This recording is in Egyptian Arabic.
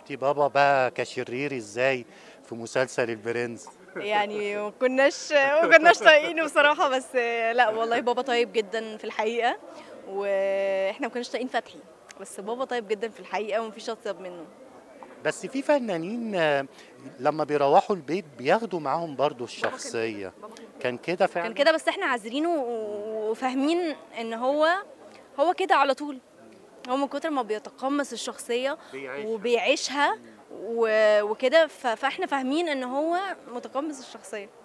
شفتي بابا بقى كشرير ازاي في مسلسل البرنس يعني ما كناش ما كناش طايقينه بصراحه بس لا والله بابا طيب جدا في الحقيقه واحنا ما كناش طايقين فتحي بس بابا طيب جدا في الحقيقه ومفيش اطيب منه بس في فنانين آه، لما بيروحوا البيت بياخدوا معاهم برضو الشخصية كان كده فعلا كان كده بس احنا عازرينه و- وفاهمين ان هو هو كده على طول هو من كتر ما بيتقمص الشخصيه بيعيشها. وبيعيشها و- وكده ف- فاحنا فاهمين ان هو متقمص الشخصيه